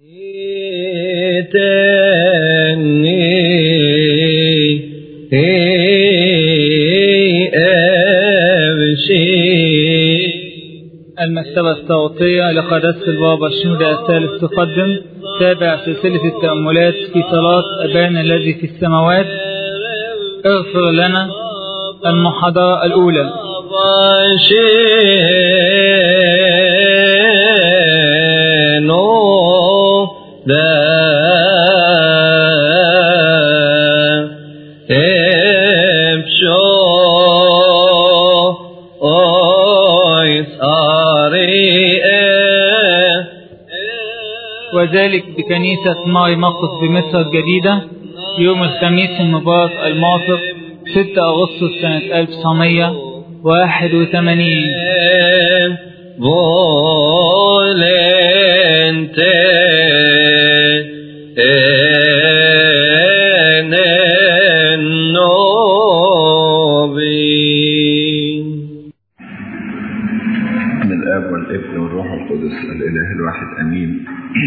المكتبة الصوتية لقداسة البابا الشهداء الثالث تقدم تابع سلسلة التأملات في صلاة أبانا الذي في السماوات اغفر لنا المحاضرة الأولى وذلك بكنيسة ماري مقص بمصر الجديدة يوم الخميس المبارك الموافق 6 أغسطس سنة 1981 من الآب والابن والروح القدس الإله الواحد أمين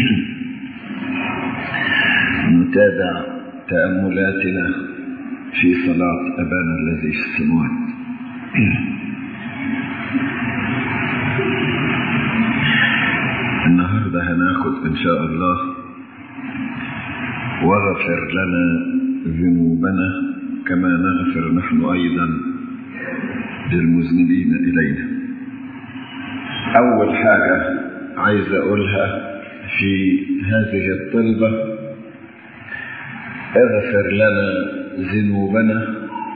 نتابع تأملاتنا في صلاة أبانا الذي في السماوات النهاردة هناخد إن شاء الله واغفر لنا ذنوبنا كما نغفر نحن أيضا للمذنبين إلينا أول حاجة عايز أقولها في هذه الطلبة اغفر لنا ذنوبنا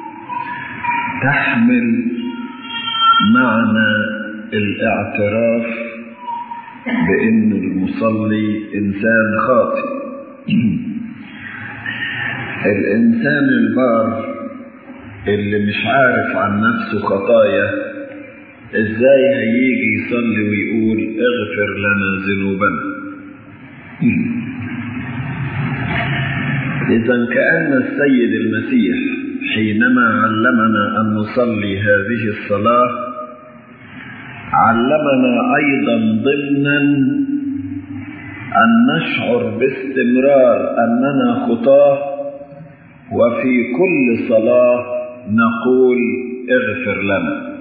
تحمل معنى الاعتراف بأن المصلي إنسان خاطئ الإنسان البار اللي مش عارف عن نفسه خطايا ازاي هيجي يصلي ويقول اغفر لنا ذنوبنا اذا كان السيد المسيح حينما علمنا ان نصلي هذه الصلاه علمنا ايضا ضمنا ان نشعر باستمرار اننا خطاه وفي كل صلاه نقول اغفر لنا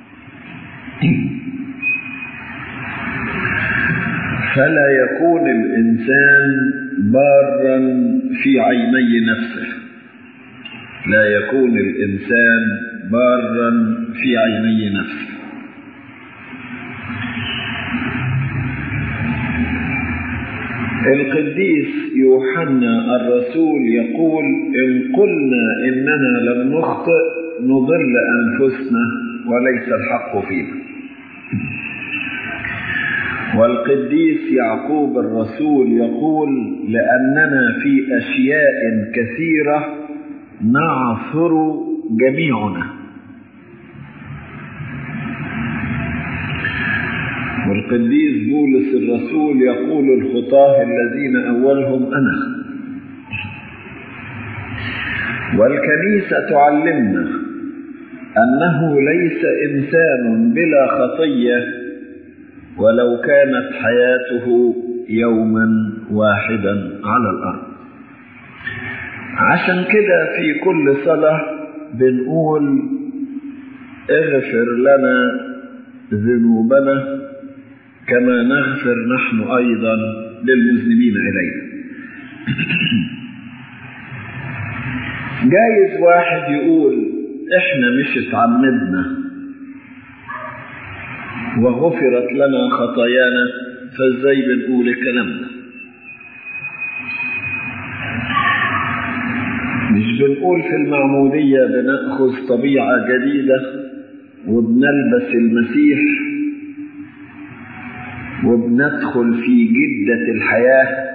فلا يكون الإنسان بارا في عيني نفسه لا يكون الإنسان بارا في عيني نفسه القديس يوحنا الرسول يقول إن قلنا إننا لم نخطئ نضل أنفسنا وليس الحق فينا والقديس يعقوب الرسول يقول لأننا في أشياء كثيرة نعثر جميعنا والقديس بولس الرسول يقول الخطاه الذين أولهم أنا والكنيسة تعلمنا أنه ليس إنسان بلا خطية ولو كانت حياته يوما واحدا على الأرض عشان كده في كل صلاة بنقول اغفر لنا ذنوبنا كما نغفر نحن أيضا للمذنبين إلينا جايز واحد يقول احنا مش اتعمدنا وغفرت لنا خطايانا فازاي بنقول الكلام ده مش بنقول في المعمودية بنأخذ طبيعة جديدة وبنلبس المسيح وبندخل في جدة الحياة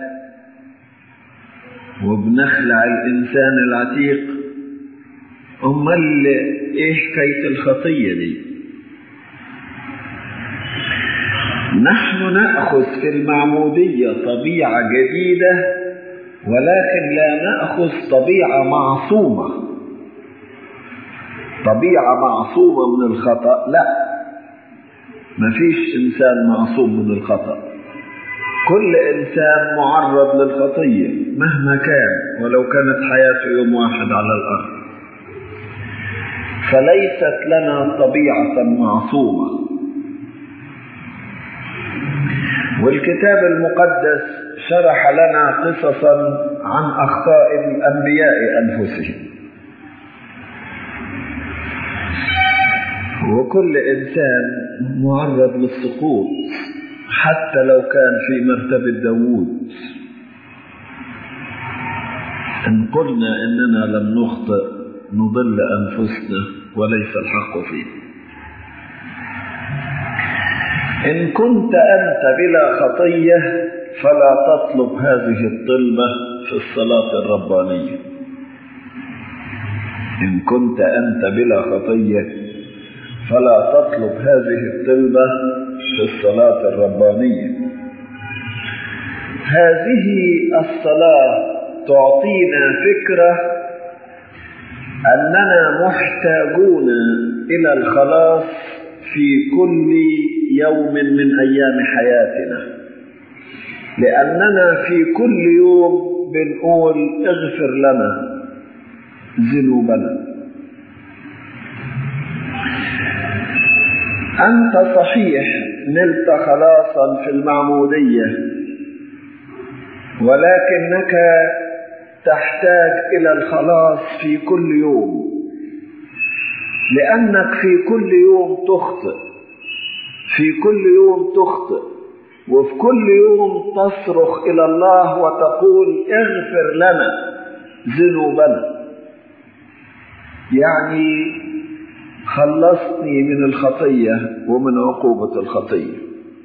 وبنخلع الإنسان العتيق أمال إيه حكاية الخطية دي نحن نأخذ في المعمودية طبيعة جديدة ولكن لا نأخذ طبيعة معصومة طبيعة معصومة من الخطأ لا مفيش إنسان معصوم من الخطأ كل إنسان معرض للخطية مهما كان ولو كانت حياته يوم واحد على الأرض فليست لنا طبيعة معصومة والكتاب المقدس شرح لنا قصصا عن أخطاء الأنبياء أنفسهم وكل إنسان معرض للسقوط حتى لو كان في مرتبة داوود إن قلنا إننا لم نخطئ نضل أنفسنا وليس الحق فينا إن كنت أنت بلا خطية فلا تطلب هذه الطلبة في الصلاة الربانية إن كنت أنت بلا خطية فلا تطلب هذه الطلبة في الصلاة الربانية هذه الصلاة تعطينا فكرة أننا محتاجون إلى الخلاص في كل يوم من أيام حياتنا لأننا في كل يوم بنقول اغفر لنا ذنوبنا أنت صحيح نلت خلاصا في المعمودية ولكنك تحتاج إلى الخلاص في كل يوم لأنك في كل يوم تخطئ في كل يوم تخطئ وفي كل يوم تصرخ إلى الله وتقول اغفر لنا ذنوبنا يعني خلصني من الخطية ومن عقوبة الخطية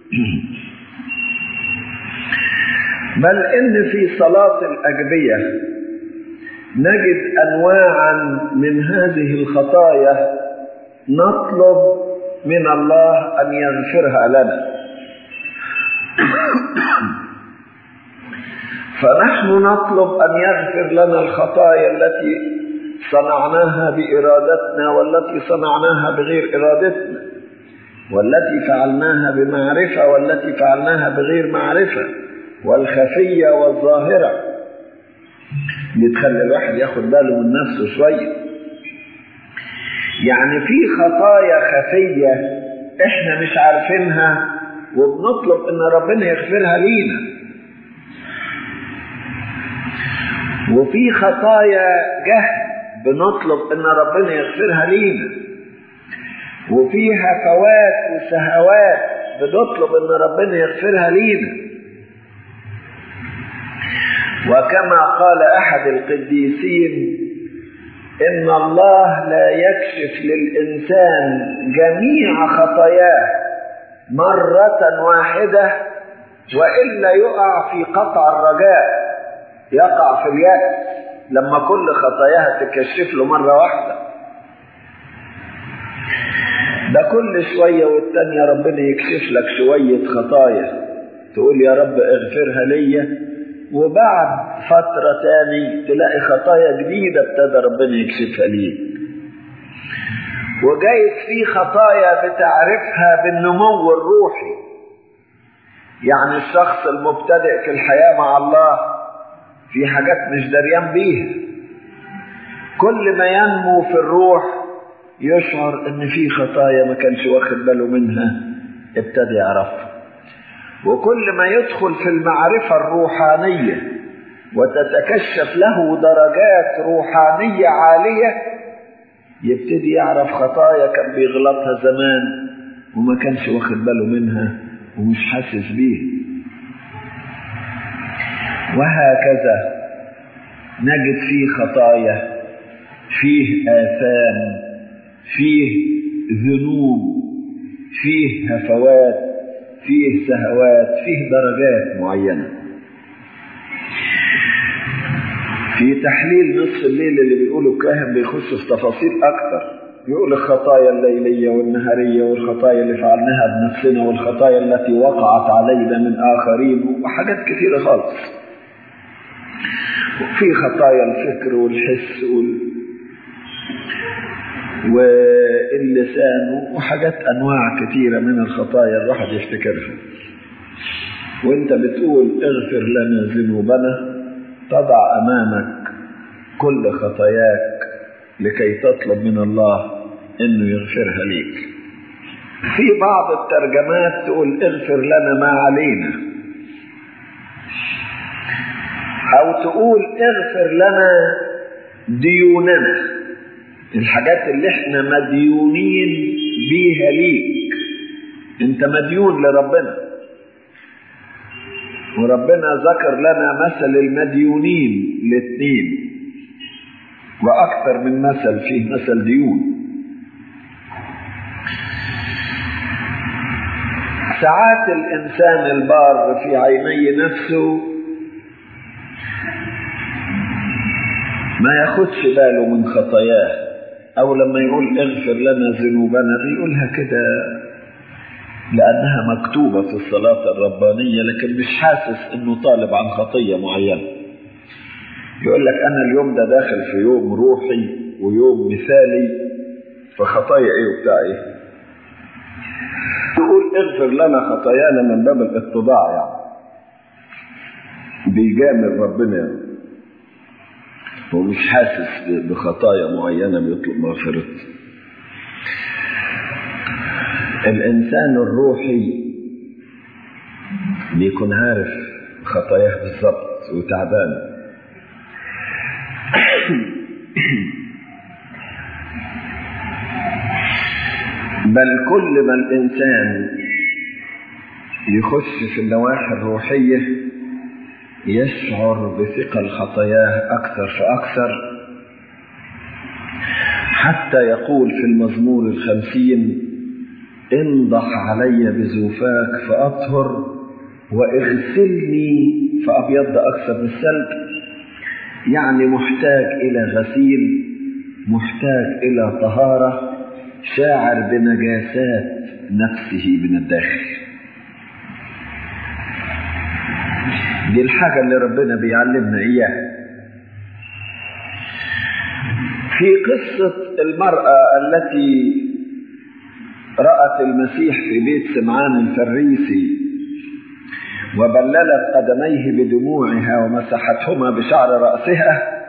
بل إن في صلاة الأجبية نجد أنواعا من هذه الخطايا نطلب من الله أن يغفرها لنا فنحن نطلب أن يغفر لنا الخطايا التي صنعناها بإرادتنا والتي صنعناها بغير إرادتنا والتي فعلناها بمعرفة والتي فعلناها بغير معرفة والخفية والظاهرة بتخلي الواحد ياخد باله من نفسه شوية يعني في خطايا خفية احنا مش عارفينها وبنطلب ان ربنا يغفرها لينا وفي خطايا جهل بنطلب ان ربنا يغفرها لينا وفي هفوات وسهوات بنطلب ان ربنا يغفرها لينا وكما قال احد القديسين ان الله لا يكشف للانسان جميع خطاياه مره واحده والا يقع في قطع الرجاء يقع في اليأس لما كل خطاياها تكشف له مرة واحدة ده كل شوية والتانية ربنا يكشف لك شوية خطايا تقول يا رب اغفرها ليا وبعد فترة تاني تلاقي خطايا جديدة ابتدى ربنا يكشفها ليك وجايز في خطايا بتعرفها بالنمو الروحي يعني الشخص المبتدئ في الحياة مع الله في حاجات مش دريان بيها كل ما ينمو في الروح يشعر ان في خطايا ما كانش واخد باله منها ابتدى يعرفها وكل ما يدخل في المعرفة الروحانية وتتكشف له درجات روحانية عالية يبتدي يعرف خطايا كان بيغلطها زمان وما كانش واخد باله منها ومش حاسس بيها وهكذا نجد فيه خطايا فيه آثام فيه ذنوب فيه هفوات فيه سهوات فيه درجات معينة في تحليل نصف الليل اللي بيقوله الكاهن بيخش في تفاصيل أكتر يقول الخطايا الليلية والنهارية والخطايا اللي فعلناها بنفسنا والخطايا التي وقعت علينا من آخرين وحاجات كثيرة خالص وفي خطايا الفكر والحس وال... واللسان وحاجات أنواع كثيرة من الخطايا الواحد يفتكرها وانت بتقول اغفر لنا ذنوبنا تضع امامك كل خطاياك لكي تطلب من الله انه يغفرها ليك في بعض الترجمات تقول اغفر لنا ما علينا او تقول اغفر لنا ديوننا الحاجات اللي احنا مديونين بيها ليك انت مديون لربنا وربنا ذكر لنا مثل المديونين الاثنين واكثر من مثل فيه مثل ديون ساعات الانسان البار في عيني نفسه ما ياخدش باله من خطاياه او لما يقول اغفر لنا ذنوبنا يقولها كده لانها مكتوبه في الصلاه الربانيه لكن مش حاسس انه طالب عن خطيه معينه يقول لك انا اليوم ده داخل في يوم روحي ويوم مثالي فخطايا ايه وبتاع ايه يقول اغفر لنا خطايانا من باب الاتضاع يعني بيجامل ربنا يعني. هو مش حاسس بخطايا معينة بيطلب مغفرته الإنسان الروحي بيكون عارف خطاياه بالظبط وتعبان بل كل ما الإنسان يخش في النواحي الروحية يشعر بثقل خطاياه أكثر فأكثر حتى يقول في المزمور الخمسين انضح علي بزوفاك فأطهر واغسلني فأبيض أكثر من السلب يعني محتاج إلى غسيل محتاج إلى طهارة شاعر بنجاسات نفسه من الداخل دي الحاجة اللي ربنا بيعلمنا إياها في قصة المرأة التي رأت المسيح في بيت سمعان الفريسي وبللت قدميه بدموعها ومسحتهما بشعر رأسها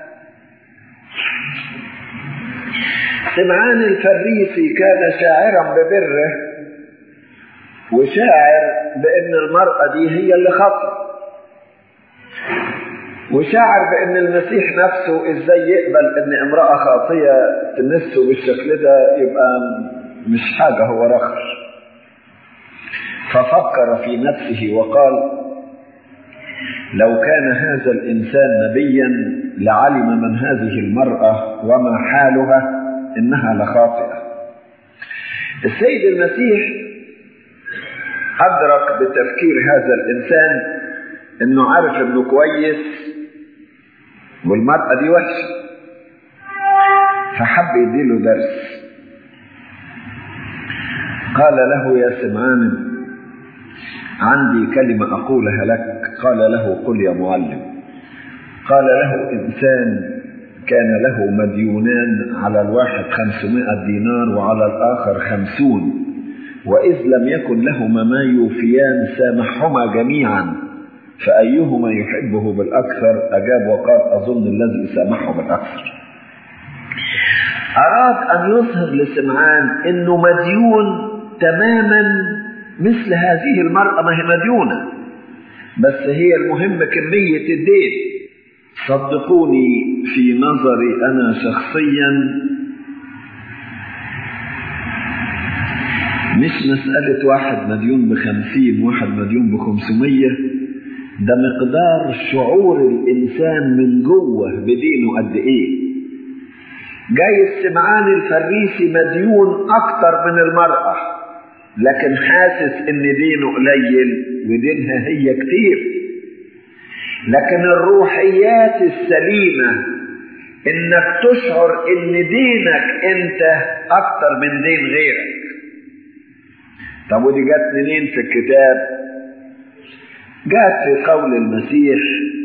سمعان الفريسي كان شاعرا ببره وشاعر بأن المرأة دي هي اللي خطأ وشاعر بأن المسيح نفسه إزاي يقبل أن امرأة خاطية تمسه بالشكل ده يبقى مش حاجة هو رخر ففكر في نفسه وقال لو كان هذا الإنسان نبيا لعلم من هذه المرأة وما حالها إنها لخاطئة السيد المسيح أدرك بتفكير هذا الإنسان إنه عارف إنه كويس والمرأة دي وحشة فحب يديله درس قال له يا سمعان عندي كلمة أقولها لك قال له قل يا معلم قال له إنسان كان له مديونان على الواحد خمسمائة دينار وعلى الآخر خمسون وإذ لم يكن لهما ما يوفيان سامحهما جميعا فأيهما يحبه بالأكثر أجاب وقال أظن الذي سامحه بالأكثر أراد أن يظهر لسمعان أنه مديون تماما مثل هذه المرأة ما هي مديونة بس هي المهم كمية الدين صدقوني في نظري أنا شخصيا مش مسألة واحد مديون بخمسين واحد مديون بخمسمية ده مقدار شعور الإنسان من جوه بدينه قد إيه جاي السمعان الفريسي مديون أكتر من المرأة لكن حاسس إن دينه قليل ودينها هي كتير لكن الروحيات السليمة إنك تشعر إن دينك أنت أكتر من دين غيرك طب ودي جت منين في الكتاب جاءت في قول المسيح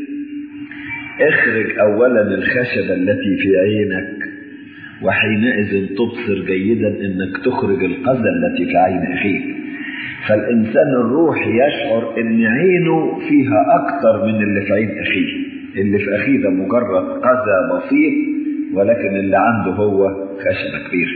اخرج اولا الخشبة التي في عينك وحينئذ تبصر جيدا انك تخرج القذى التي في عين اخيك فالإنسان الروحي يشعر إن عينه فيها أكتر من اللي في عين أخيه اللي في أخيه ده مجرد أذى بسيط ولكن اللي عنده هو خشبة كبيرة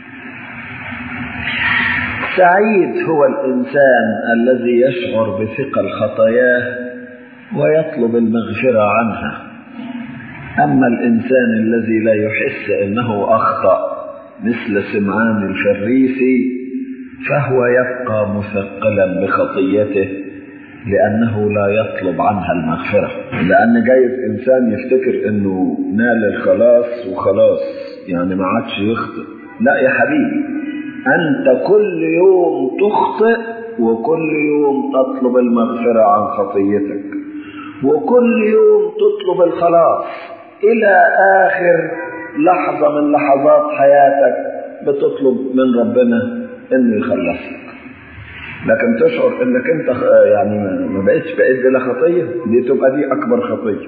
سعيد هو الإنسان الذي يشعر بثقل خطاياه ويطلب المغفرة عنها أما الإنسان الذي لا يحس أنه أخطأ مثل سمعان الفريسي فهو يبقى مثقلا بخطيته لأنه لا يطلب عنها المغفرة لأن جايز إنسان يفتكر أنه نال الخلاص وخلاص يعني ما عادش يخطئ لا يا حبيبي أنت كل يوم تخطئ وكل يوم تطلب المغفرة عن خطيتك وكل يوم تطلب الخلاص إلى آخر لحظة من لحظات حياتك بتطلب من ربنا إنه يخلصك لكن تشعر إنك أنت يعني ما بقتش بقيت بلا خطية دي تبقى دي أكبر خطية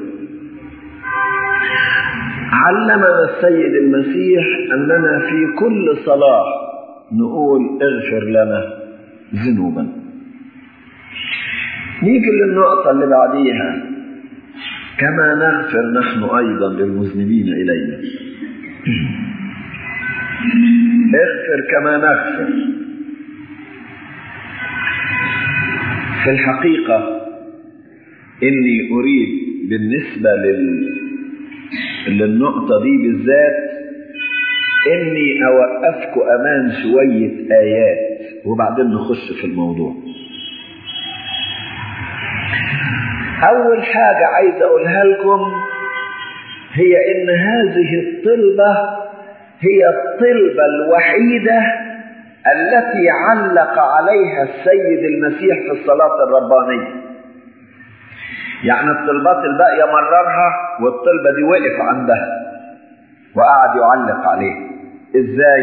علمنا السيد المسيح أننا في كل صلاة نقول اغفر لنا ذنوبا نيجي للنقطة اللي بعديها كما نغفر نحن أيضا للمذنبين إلينا اغفر كما نغفر في الحقيقة إني أريد بالنسبة لل... للنقطة دي بالذات إني أوقفكم أمام شوية آيات وبعدين نخش في الموضوع أول حاجة عايز أقولها لكم هي إن هذه الطلبة هي الطلبة الوحيدة التي علق عليها السيد المسيح في الصلاة الربانية يعني الطلبات الباقية مررها والطلبة دي وقف عندها وقعد يعلق عليها ازاي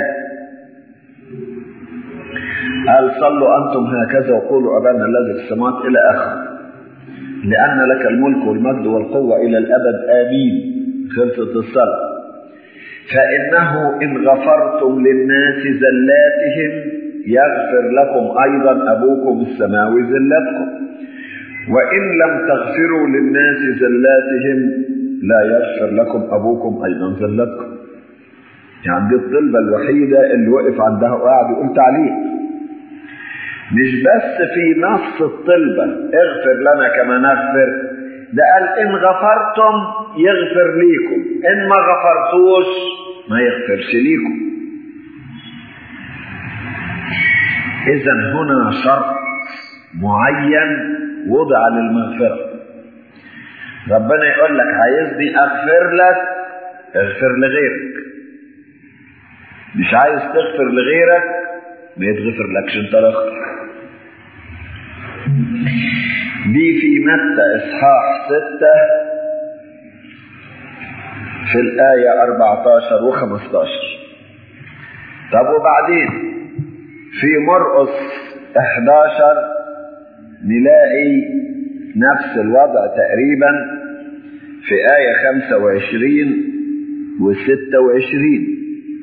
قال صلوا أنتم هكذا وقولوا أبانا الذي في السماوات إلى آخره لأن لك الملك والمجد والقوة إلى الأبد آمين خلصت الصلاة فإنه إن غفرتم للناس زلاتهم يغفر لكم أيضا أبوكم السماوي زلاتكم وإن لم تغفروا للناس زلاتهم لا يغفر لكم أبوكم أيضا زلاتكم يعني دي الطلبة الوحيدة اللي وقف عندها وقعد يقول تعليق مش بس في نص الطلبة اغفر لنا كما نغفر ده قال إن غفرتم يغفر ليكم إن ما غفرتوش ما يغفرش ليكم إذا هنا شرط معين وضع للمغفرة ربنا يقول لك عايزني أغفر لك اغفر لغيرك مش عايز تغفر لغيرك ما يتغفر لكش انت الاخر دي في متى اصحاح ستة في الآية 14 و 15 طب وبعدين في مرقس 11 نلاقي نفس الوضع تقريبا في آية 25 و 26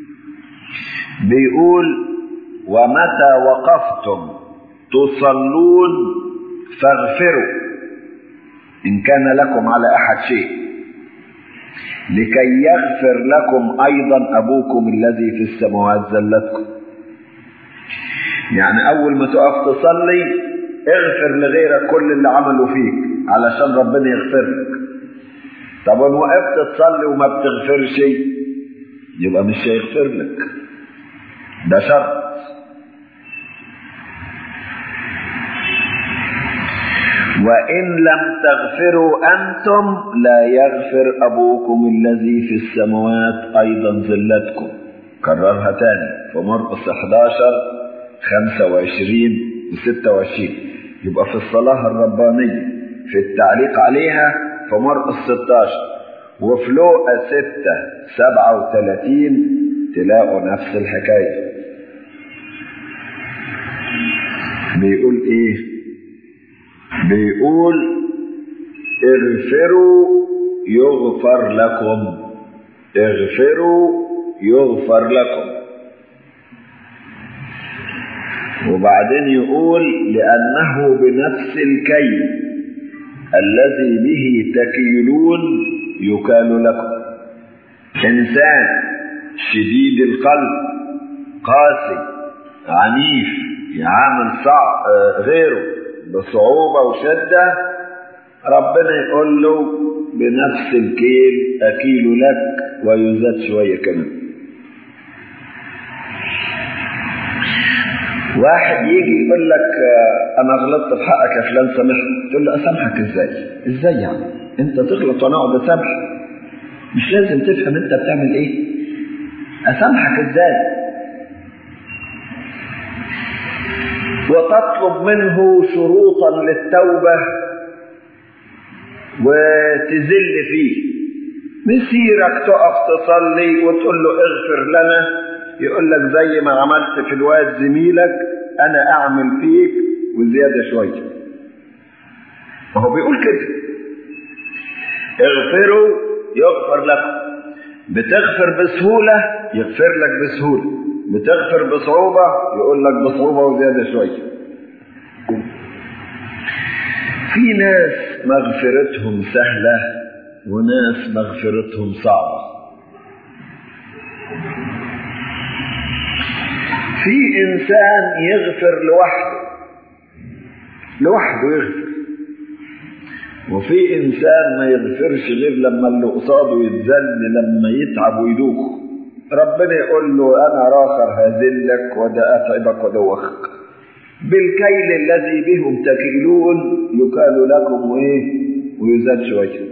بيقول ومتى وقفتم تصلون فاغفروا إن كان لكم على أحد شيء لكي يغفر لكم أيضا أبوكم الذي في السماوات زلتكم يعني أول ما تقف تصلي اغفر لغيرك كل اللي عملوا فيك علشان ربنا يغفر لك طب ان وقفت تصلي وما بتغفرش يبقى مش هيغفر لك ده شرط وإن لم تغفروا أنتم لا يغفر أبوكم الذي في السماوات أيضا ذلتكم كررها تاني في مرقس 11 25 و 26 يبقى في الصلاة الربانية في التعليق عليها في مرقس 16 وفي لوقا 6 37 تلاقوا نفس الحكاية بيقول ايه بيقول اغفروا يغفر لكم اغفروا يغفر لكم وبعدين يقول لأنه بنفس الكيل الذي به تكيلون يكال لكم إنسان شديد القلب قاسي عنيف يعامل صعب غيره بصعوبة وشدة ربنا يقول له بنفس الكيل أكيل لك ويزاد شوية كمان واحد يجي يقول لك انا غلطت في حقك يا فلان سامحني تقول له اسامحك ازاي ازاي يعني انت تغلط وانا اقعد اسامح مش لازم تفهم انت بتعمل ايه اسامحك ازاي وتطلب منه شروطا للتوبه وتذل فيه مسيرك تقف تصلي وتقول له اغفر لنا يقول لك زي ما عملت في الواد زميلك انا اعمل فيك وزياده شويه وهو بيقول كده اغفروا يغفر لكم بتغفر بسهوله يغفر لك بسهوله بتغفر بصعوبه يقول لك بصعوبه وزياده شويه في ناس مغفرتهم سهله وناس مغفرتهم صعبه في انسان يغفر لوحده لوحده يغفر وفي انسان ما يغفرش غير لما اللي قصاده يتذل لما يتعب ويدوخ ربنا يقول له انا راخر هذلك وده اتعبك ودوخك بالكيل الذي بهم تكيلون يكال لكم وايه ويزاد شويه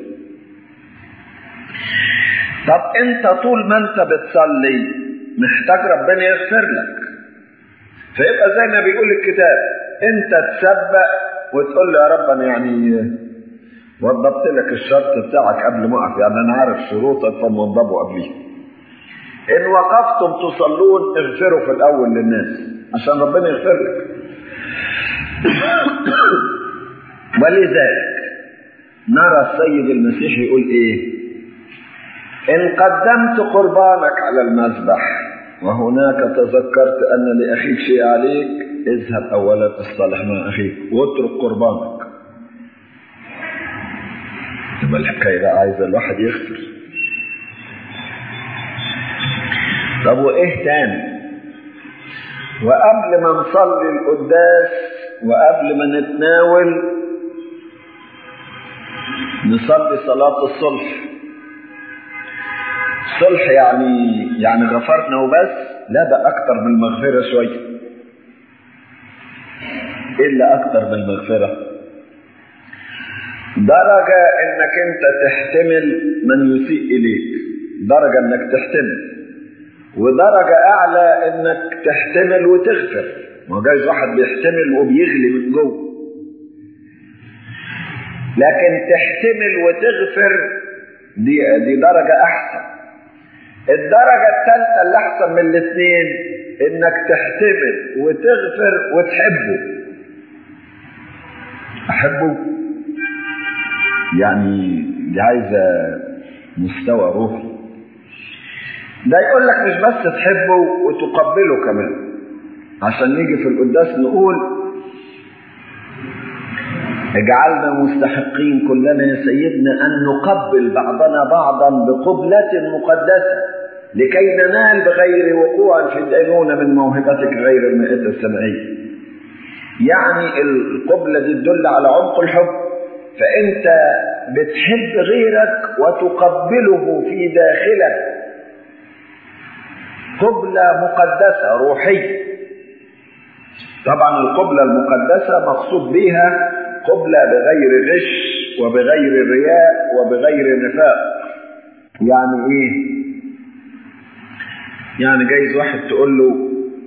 طب انت طول ما انت بتصلي محتاج ربنا يغفر لك فيبقى زي ما بيقول الكتاب انت تسبق وتقول له يا رب انا يعني وضبط لك الشرط بتاعك قبل ما اقف يعني انا عارف شروطك فموضبه قبليه ان وقفتم تصلون اغفروا في الاول للناس عشان ربنا يغفر لك ولذلك نرى السيد المسيح يقول ايه ان قدمت قربانك على المذبح وهناك تذكرت أن لأخيك شيء عليك اذهب أولا اصطلح مع أخيك واترك قربانك تبقى الحكاية بقى عايزة الواحد يغفر طب وإيه تاني وقبل ما نصلي القداس وقبل ما نتناول نصلي صلاة الصلح الصلح يعني يعني غفرنا وبس لا ده اكتر من المغفره شويه الا اكتر من المغفره درجه انك انت تحتمل من يسيء اليك درجه انك تحتمل ودرجه اعلى انك تحتمل وتغفر ما هو جايز واحد بيحتمل وبيغلي من جوه لكن تحتمل وتغفر دي دي درجه احسن الدرجة الثالثة اللي أحسن من الاثنين إنك تحتمل وتغفر وتحبه. أحبه يعني دي عايزة مستوى روحي. ده يقول لك مش بس تحبه وتقبله كمان. عشان نيجي في القداس نقول اجعلنا مستحقين كلنا يا سيدنا أن نقبل بعضنا بعضا بقبلة مقدسة لكي ننال بغير وقوع في الدينونة من موهبتك غير المائدة السمعية يعني القبلة دي تدل على عمق الحب فأنت بتحب غيرك وتقبله في داخلك قبلة مقدسة روحية طبعا القبلة المقدسة مقصود بها قبلة بغير غش وبغير رياء وبغير نفاق يعني ايه يعني جايز واحد تقول له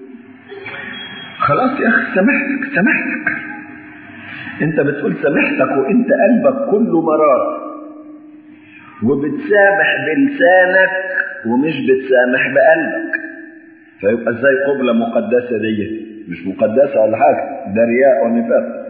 خلاص يا اخي سامحتك سامحتك انت بتقول سامحتك وانت قلبك كله مرار وبتسامح بلسانك ومش بتسامح بقلبك فيبقى ازاي قبلة مقدسة دي مش مقدسة ولا حاجة ده رياء ونفاق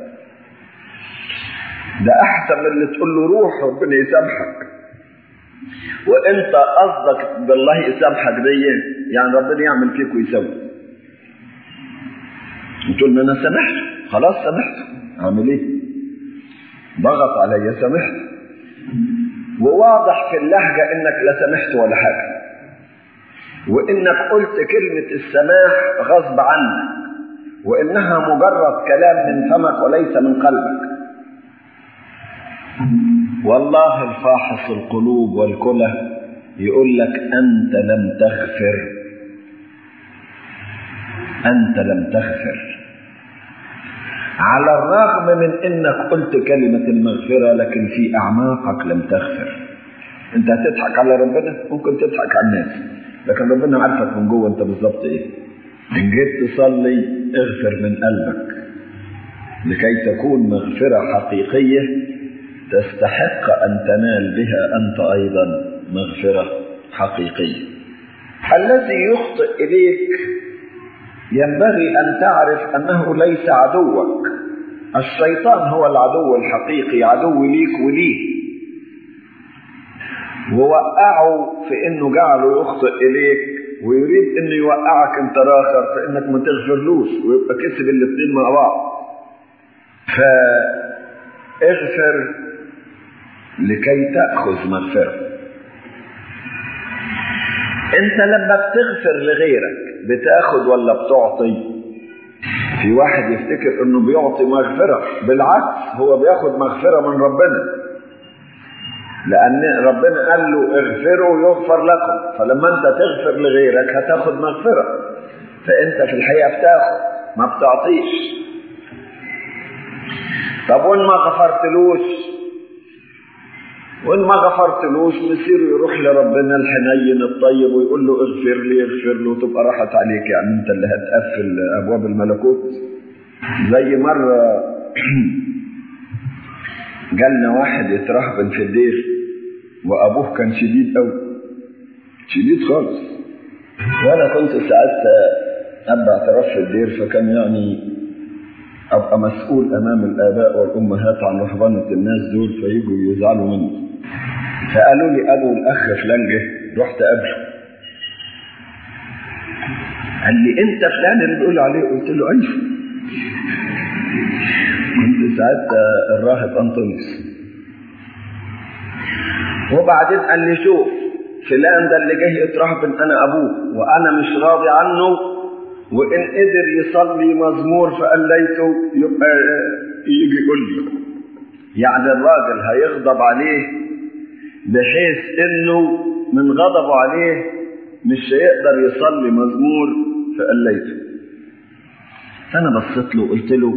ده احسن من اللي تقول له روح ربنا يسامحك وانت قصدك بالله يسامحك دي يعني ربنا يعمل فيك ويسوي وتقول ما انا سامحته خلاص سامحته اعمل ايه ضغط عليا سامحته وواضح في اللهجه انك لا سامحت ولا حاجه وانك قلت كلمه السماح غصب عنك وانها مجرد كلام من فمك وليس من قلبك والله الفاحص القلوب والكلى يقول لك انت لم تغفر انت لم تغفر على الرغم من انك قلت كلمة المغفرة لكن في اعماقك لم تغفر انت هتضحك على ربنا ممكن تضحك على الناس لكن ربنا عارفك من جوه انت بالظبط ايه ان جيت تصلي اغفر من قلبك لكي تكون مغفرة حقيقية تستحق ان تنال بها انت ايضا مغفرة حقيقية الذي يخطئ اليك ينبغي أن تعرف أنه ليس عدوك الشيطان هو العدو الحقيقي عدو ليك وليه ووقعه في أنه جعله يخطئ إليك ويريد أنه يوقعك أنت راخر في أنك ما تغفرلوش ويبقى كسب الاثنين مع بعض فاغفر لكي تأخذ مغفرة انت لما بتغفر لغيرك بتاخد ولا بتعطي في واحد يفتكر انه بيعطي مغفرة بالعكس هو بياخد مغفرة من ربنا لان ربنا قال له اغفروا يغفر لكم فلما انت تغفر لغيرك هتاخد مغفرة فانت في الحقيقة بتاخد ما بتعطيش طب وان ما غفرتلوش وان ما غفرتلوش مسيره يروح لربنا الحنين الطيب ويقول له اغفر لي اغفر له وتبقى راحت عليك يعني انت اللي هتقفل ابواب الملكوت زي مره جالنا واحد يترهبن في الدير وابوه كان شديد قوي شديد خالص وانا كنت ساعتها ابدا اعتراف في الدير فكان يعني ابقى مسؤول امام الاباء والامهات عن رهبنه الناس دول فيجوا يزعلوا مني فقالوا لي ابو الاخ فلان جه رحت قابله قال لي انت فلان اللي بيقول عليه قلت له ايوه كنت ساعتها الراهب انطونيوس وبعدين قال لي شوف فلان ده اللي جه يترهبن انا ابوه وانا مش راضي عنه وان قدر يصلي مزمور فقليته يبقى يجي يقول لي يعني الراجل هيغضب عليه بحيث انه من غضبه عليه مش هيقدر يصلي مزمور فقليته فانا بصيت له وقلت له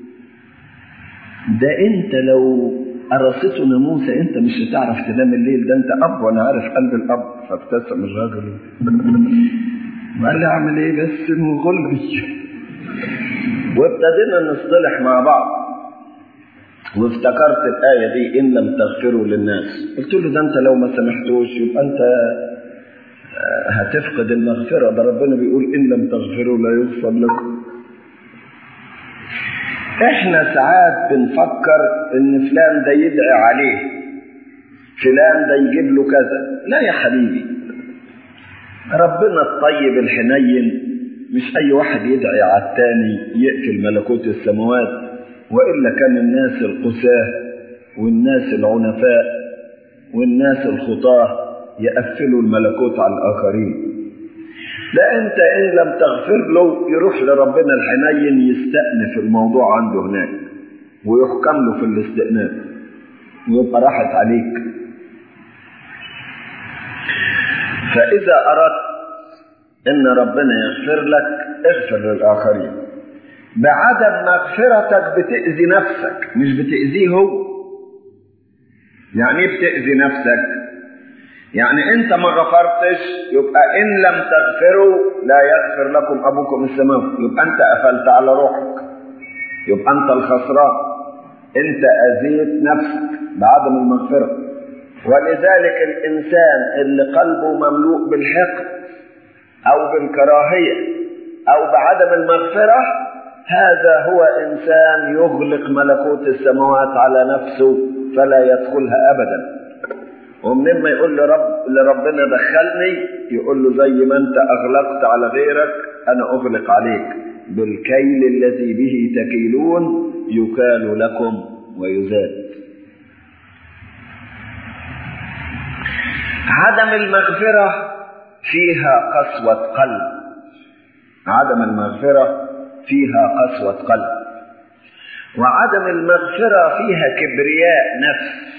ده انت لو قرصته ناموسه انت مش هتعرف تنام الليل ده انت اب وانا عارف قلب الاب فابتسم الراجل وقال لي اعمل ايه بس مغلبي وابتدينا نصطلح مع بعض وافتكرت الآية دي إن لم تغفروا للناس قلت له ده أنت لو ما سامحتوش يبقى أنت هتفقد المغفرة ده ربنا بيقول إن لم تغفروا لا يغفر لكم إحنا ساعات بنفكر إن فلان ده يدعي عليه فلان ده يجيب له كذا لا يا حبيبي ربنا الطيب الحنين مش أي واحد يدعي على التاني يقفل ملكوت السماوات وإلا كان الناس القساة والناس العنفاء والناس الخطاة يقفلوا الملكوت على الآخرين لا أنت إن لم تغفر له يروح لربنا الحنين يستأنف الموضوع عنده هناك ويحكم له في الاستئناف ويبقى راحت عليك فإذا أردت إن ربنا يغفر لك اغفر للآخرين بعدم مغفرتك بتأذي نفسك مش بتأذيه هو يعني ايه بتأذي نفسك يعني انت ما غفرتش يبقى ان لم تغفروا لا يغفر لكم ابوكم السماوي يبقى انت قفلت على روحك يبقى انت الخسران انت اذيت نفسك بعدم المغفرة ولذلك الانسان اللي قلبه مملوء بالحقد او بالكراهية او بعدم المغفرة هذا هو إنسان يغلق ملكوت السماوات على نفسه فلا يدخلها أبدا ومنين ما يقول لرب لربنا دخلني يقول له زي ما أنت أغلقت على غيرك أنا أغلق عليك بالكيل الذي به تكيلون يكال لكم ويزاد عدم المغفرة فيها قسوة قلب عدم المغفرة فيها قسوة قلب وعدم المغفرة فيها كبرياء نفس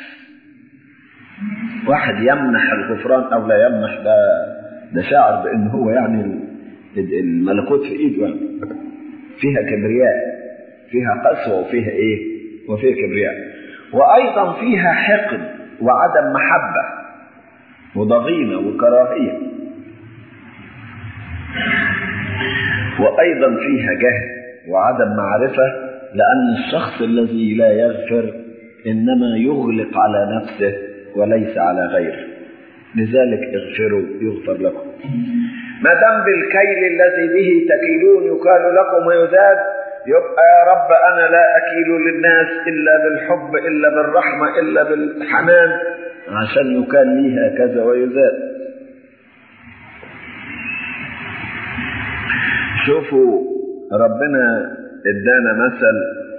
واحد يمنح الغفران أو لا يمنح ده ده شاعر بأن هو يعني الملكوت في إيده يعني فيها كبرياء فيها قسوة وفيها إيه وفيها كبرياء وأيضا فيها حقد وعدم محبة وضغينة وكراهية وأيضا فيها جهل وعدم معرفة لأن الشخص الذي لا يغفر إنما يغلق على نفسه وليس على غيره لذلك اغفروا يغفر لكم ما دام بالكيل الذي به تكيلون يكال لكم ويزاد يبقى يا رب أنا لا أكيل للناس إلا بالحب إلا بالرحمة إلا بالحنان عشان يكال لي هكذا ويزاد شوفوا ربنا ادانا مثل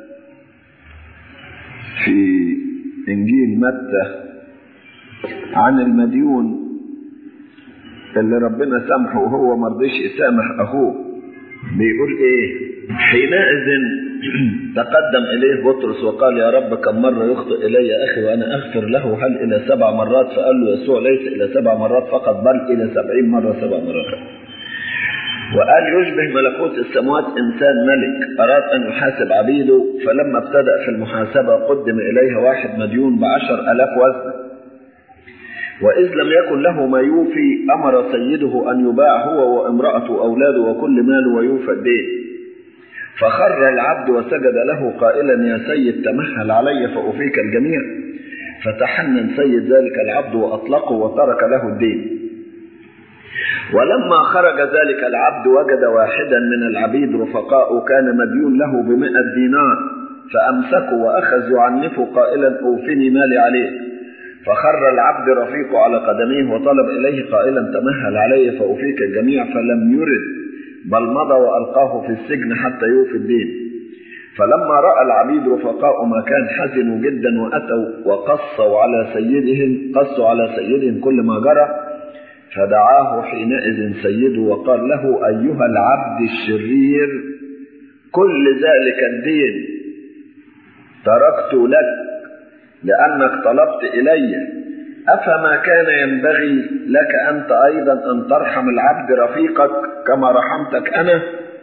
في انجيل متى عن المديون اللي ربنا سامحه وهو ما رضيش يسامح اخوه بيقول ايه حينئذ تقدم اليه بطرس وقال يا رب كم مره يخطئ الي اخي وانا اغفر له هل الى سبع مرات فقال له يسوع ليس الى سبع مرات فقط بل الى سبعين مره سبع مرات وقال يشبه ملكوت السماوات إنسان ملك أراد أن يحاسب عبيده فلما ابتدأ في المحاسبة قدم إليها واحد مديون بعشر ألاف وزن وإذ لم يكن له ما يوفي أمر سيده أن يباع هو وامرأته وأولاده وكل ماله ويوفى الدين فخر العبد وسجد له قائلا يا سيد تمهل علي فأوفيك الجميع فتحنن سيد ذلك العبد وأطلقه وترك له الدين ولما خرج ذلك العبد وجد واحدا من العبيد رفقاء كان مديون له بمئة دينار فأمسكوا وأخذ يعنفه قائلا أوفني مالي عليك فخر العبد رفيقه على قدميه وطلب إليه قائلا تمهل علي فأوفيك الجميع فلم يرد بل مضى وألقاه في السجن حتى يوفي الدين فلما رأى العبيد رفقاء ما كان حزنوا جدا وأتوا وقصوا على سيدهم قصوا على سيدهم كل ما جرى فدعاه حينئذ سيده وقال له أيها العبد الشرير كل ذلك الدين تركت لك لأنك طلبت إلي أفما كان ينبغي لك أنت أيضا أن ترحم العبد رفيقك كما رحمتك أنا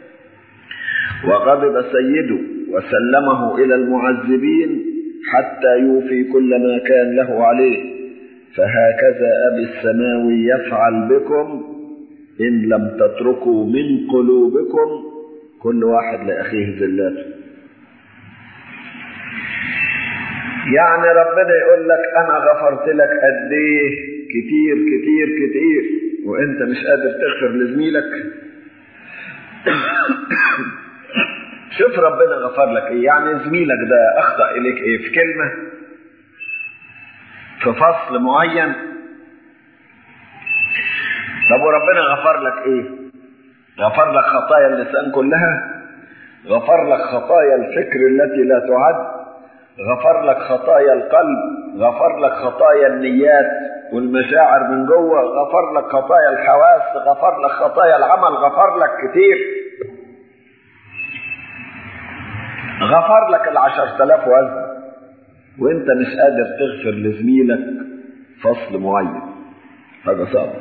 وغضب سيده وسلمه إلى المعذبين حتى يوفي كل ما كان له عليه فهكذا أبي السماوي يفعل بكم إن لم تتركوا من قلوبكم كل واحد لأخيه زلاته يعني ربنا يقول لك أنا غفرت لك قد إيه كتير كتير كتير وأنت مش قادر تغفر لزميلك شوف ربنا غفر لك إيه يعني زميلك ده أخطأ إليك إيه في كلمة في فصل معين طب وربنا غفر لك ايه غفر لك خطايا اللسان كلها غفر لك خطايا الفكر التي لا تعد غفر لك خطايا القلب غفر لك خطايا النيات والمشاعر من جوه غفر لك خطايا الحواس غفر لك خطايا العمل غفر لك كتير غفر لك العشر تلاف وزن وانت مش قادر تغفر لزميلك فصل معين حاجة صعبة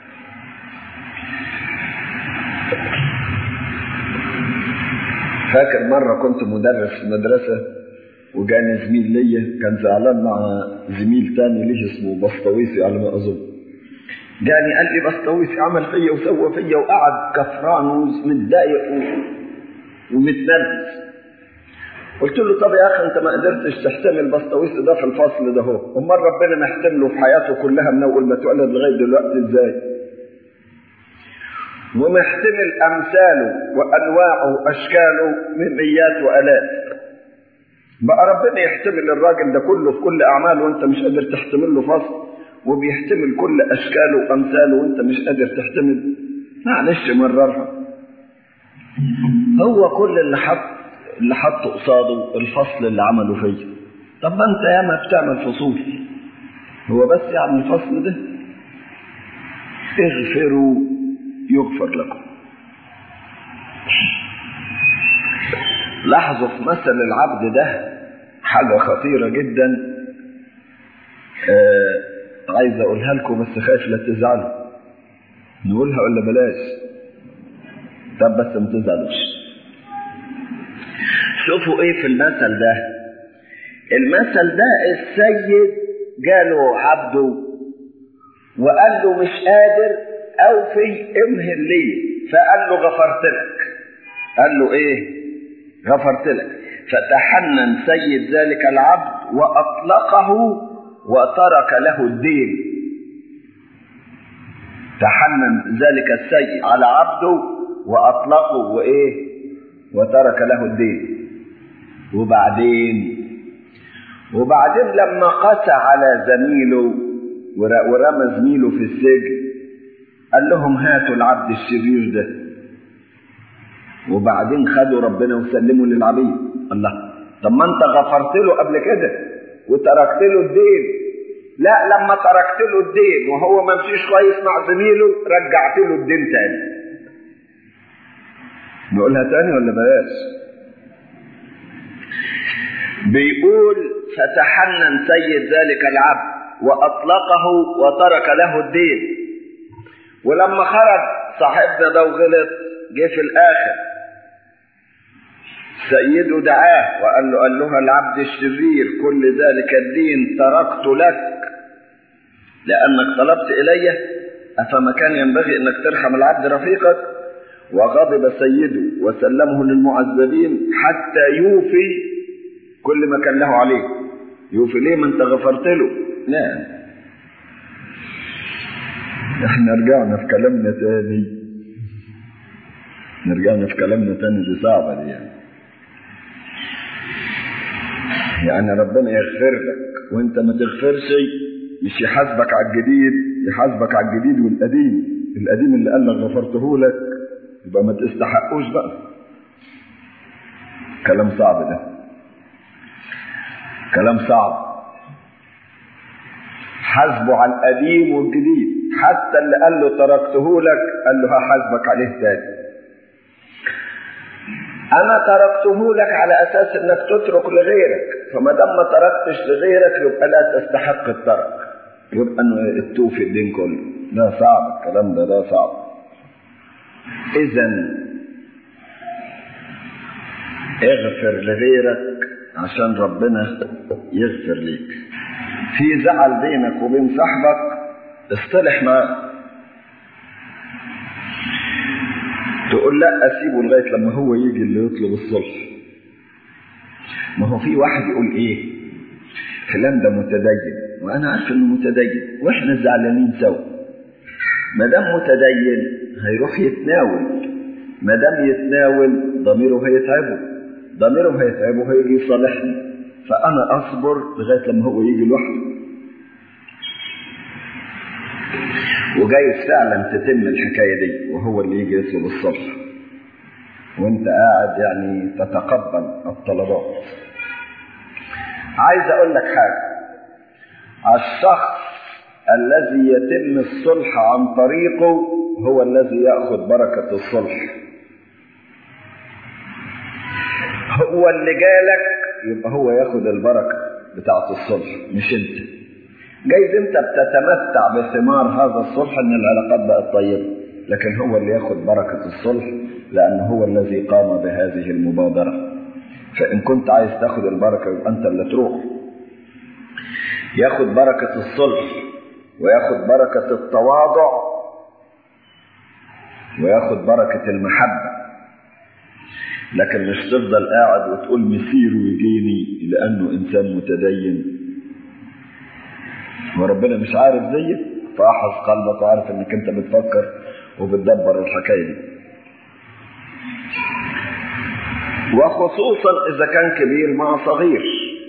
فاكر مرة كنت مدرس في مدرسة وجاني زميل ليا كان زعلان مع زميل تاني ليه اسمه بسطويسي على ما أظن جاني قال لي بسطويسي عمل فيا وسوى فيا وقعد كفران ومتضايق ومتنرفز قلت له طب يا اخي انت ما قدرتش تحتمل بسطويس ده في الفصل ده هو امال ربنا محتمله في حياته كلها من اول ما اتولد لغايه دلوقتي ازاي ومحتمل امثاله وانواعه واشكاله من ميات والاف بقى ربنا يحتمل الراجل ده كله في كل اعماله وانت مش قادر تحتمل له فصل وبيحتمل كل اشكاله وامثاله وانت مش قادر تحتمل معلش مررها هو كل اللي حط اللي حطه قصاده الفصل اللي عمله فيا طب ما انت ياما بتعمل فصول هو بس يعني الفصل ده اغفروا يغفر لكم لاحظوا في مثل العبد ده حاجة خطيرة جدا آه عايز اقولها لكم بس خايف لا تزعلوا نقولها ولا بلاش طب بس ما تزعلوش شوفوا ايه في المثل ده المثل ده السيد جاله عبده وقال له مش قادر اوفي امهل لي فقال له غفرت لك قال له ايه غفرت لك فتحنن سيد ذلك العبد واطلقه وترك له الدين تحنن ذلك السيد على عبده واطلقه وايه وترك له الدين وبعدين وبعدين لما قسى على زميله ورمى زميله في السجن قال لهم هاتوا العبد الشرير ده وبعدين خدوا ربنا وسلموا للعبيد الله طب ما انت غفرت له قبل كده وتركت له الدين لا لما تركت له الدين وهو ما مشيش كويس مع زميله رجعت له الدين تاني نقولها تاني ولا بلاش بيقول فتحنن سيد ذلك العبد واطلقه وترك له الدين ولما خرج صاحبنا ده وغلط جه في الاخر سيده دعاه وقال له قال له العبد الشرير كل ذلك الدين تركت لك لانك طلبت الي افما كان ينبغي انك ترحم العبد رفيقك وغضب سيده وسلمه للمعذبين حتى يوفي كل ما كان له عليه يوفي ليه ما انت غفرت له لا احنا رجعنا في كلامنا تاني رجعنا في كلامنا تاني دي صعبة دي يعني يعني ربنا يغفر لك وانت ما تغفرش مش يحاسبك على الجديد يحاسبك على الجديد والقديم القديم اللي قال لك غفرته لك يبقى ما تستحقوش بقى كلام صعب ده كلام صعب حاسبه على القديم والجديد حتى اللي قال له تركته لك قال له هحاسبك عليه تاني انا تركته لك على اساس انك تترك لغيرك فما دام ما تركتش لغيرك يبقى لا تستحق الترك يبقى انه التوفي الدين كله ده صعب الكلام ده ده صعب اذا اغفر لغيرك عشان ربنا يغفر ليك في زعل بينك وبين صاحبك اصطلح معاه تقول لا اسيبه لغايه لما هو يجي اللي يطلب الصلح ما هو في واحد يقول ايه فلان ده متدين وانا عارف انه متدين واحنا زعلانين سوا ما دام متدين هيروح يتناول ما دام يتناول ضميره هيتعبه ضميره هيتعبه هيجي يصالحني فانا اصبر لغايه لما هو يجي لوحده وجايز فعلا تتم الحكايه دي وهو اللي يجي يطلب الصلح وانت قاعد يعني تتقبل الطلبات عايز اقول لك حاجه الشخص الذي يتم الصلح عن طريقه هو الذي ياخذ بركه الصلح هو اللي جالك يبقى هو ياخد البركه بتاعه الصلح مش انت جايز انت بتتمتع بثمار هذا الصلح ان العلاقات بقت طيبه لكن هو اللي ياخد بركه الصلح لانه هو الذي قام بهذه المبادره فان كنت عايز تاخد البركه يبقى انت اللي تروح ياخد بركه الصلح وياخد بركه التواضع وياخد بركه المحبه لكن مش تفضل قاعد وتقول مسيره يجيني لانه انسان متدين وربنا مش عارف زيك فاحظ قلبك وعارف انك انت بتفكر وبتدبر الحكايه دي وخصوصا اذا كان كبير مع صغير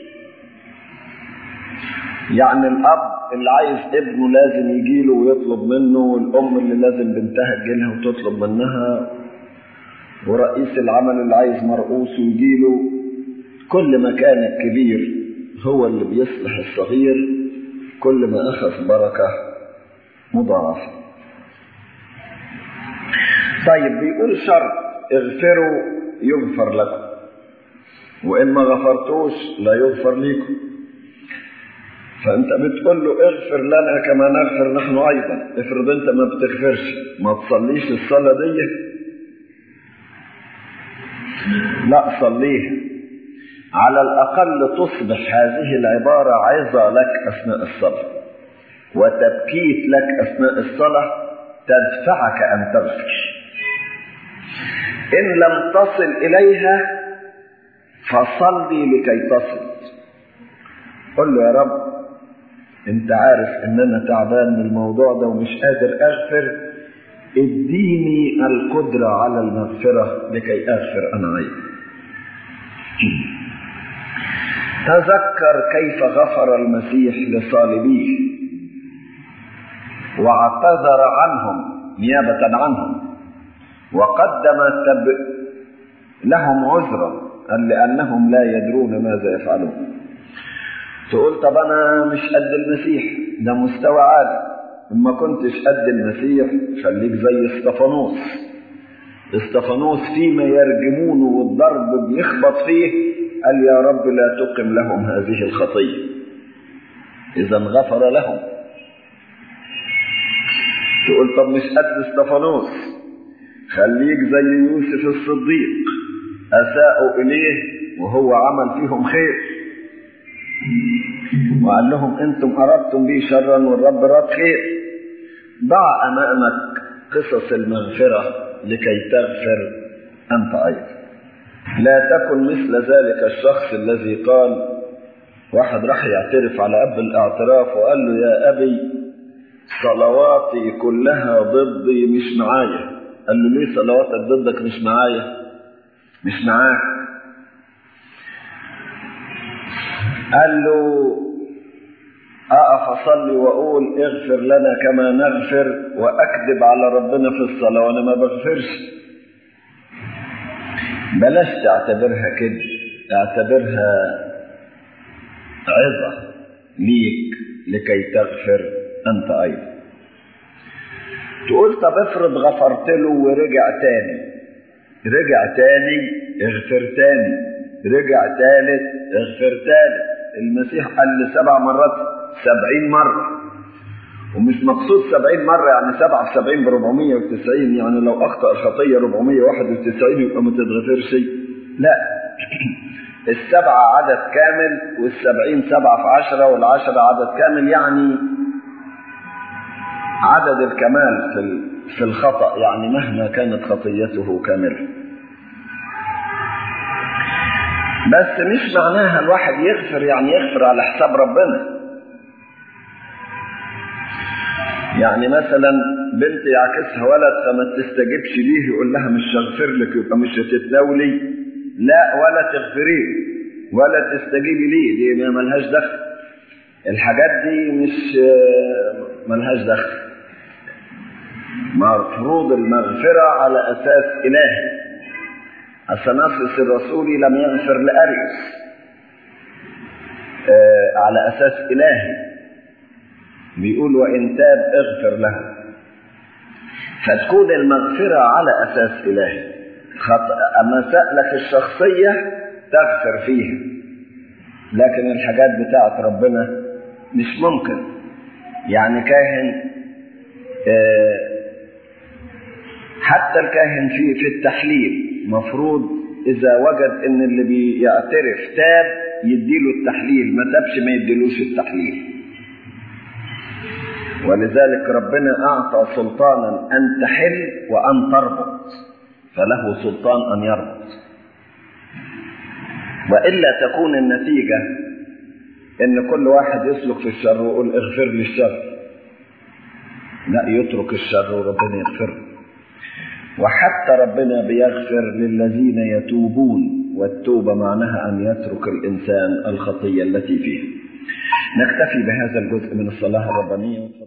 يعني الاب اللي عايز ابنه لازم يجيله ويطلب منه والام اللي لازم بنتها تجيلها وتطلب منها ورئيس العمل اللي عايز مرؤوس ويجيله كل ما كان الكبير هو اللي بيصلح الصغير كل ما أخذ بركة مضاعفة طيب بيقول شرط اغفروا يغفر لكم وإن ما غفرتوش لا يغفر لكم فأنت بتقول له اغفر لنا كما نغفر نحن أيضا افرض أنت ما بتغفرش ما تصليش الصلاة دي لا صليها على الأقل تصبح هذه العبارة عظة لك أثناء الصلاة وتبكيت لك أثناء الصلاة تدفعك أن تغفر إن لم تصل إليها فصلي لكي تصل قل له يا رب انت عارف ان انا تعبان من الموضوع ده ومش قادر اغفر اديني القدرة على المغفرة لكي اغفر انا ايضا تذكر كيف غفر المسيح لصالبيه واعتذر عنهم نيابة عنهم وقدم تب لهم عذرا لأنهم لا يدرون ماذا يفعلون تقول طب أنا مش قد المسيح ده مستوى عالي ما كنتش قد المسيح خليك زي استفانوس استفانوس فيما يرجمونه والضرب بيخبط فيه قال يا رب لا تقم لهم هذه الخطية إذا غفر لهم تقول طب مش قد استفانوس خليك زي يوسف الصديق أساءوا إليه وهو عمل فيهم خير وقال لهم أنتم أردتم بي شرا والرب رد خير ضع أمامك قصص المغفرة لكي تغفر أنت أيضا لا تكن مثل ذلك الشخص الذي قال واحد راح يعترف على أب الاعتراف وقال له يا أبي صلواتي كلها ضدي مش معايا قال له ليه صلواتك ضدك مش معايا مش معاك قال له أقف أصلي وأقول اغفر لنا كما نغفر وأكذب على ربنا في الصلاة وأنا ما بغفرش بلاش تعتبرها كده اعتبرها عظة ليك لكي تغفر أنت أيضا تقول طب افرض غفرت له ورجع تاني رجع تاني اغفر تاني رجع تالت اغفر تالت المسيح قال لي سبع مرات سبعين مرة ومش مقصود سبعين مرة يعني سبعة في سبعين بربعمية وتسعين يعني لو أخطأ خطية ربعمية واحد وتسعين يبقى ما تتغفرش لا السبعة عدد كامل والسبعين سبعة في عشرة والعشرة عدد كامل يعني عدد الكمال في في الخطأ يعني مهما كانت خطيته كاملة بس مش معناها الواحد يغفر يعني يغفر على حساب ربنا يعني مثلا بنت يعكسها ولد فما تستجبش ليه يقول لها مش هغفر لك يبقى مش هتتناولي لا ولا تغفري ولا تستجيبي ليه دي ملهاش دخل الحاجات دي مش ملهاش دخل مفروض المغفرة على أساس إلهي أثناسيس الرسولي لم يغفر لأريوس آه على أساس إلهي بيقول وإن تاب اغفر له فتكون المغفرة على أساس إلهي مسائلك الشخصية تغفر فيها لكن الحاجات بتاعت ربنا مش ممكن يعني كاهن آه حتى الكاهن في في التحليل مفروض إذا وجد إن اللي بيعترف تاب يديله التحليل ما تابش ما يديلوش التحليل ولذلك ربنا أعطى سلطانا أن تحل وأن تربط فله سلطان أن يربط وإلا تكون النتيجة إن كل واحد يسلك في الشر ويقول اغفر لي الشر لا يترك الشر وربنا يغفر له وحتى ربنا بيغفر للذين يتوبون والتوبة معناها أن يترك الإنسان الخطية التي فيه نكتفي بهذا الجزء من الصلاة الربانية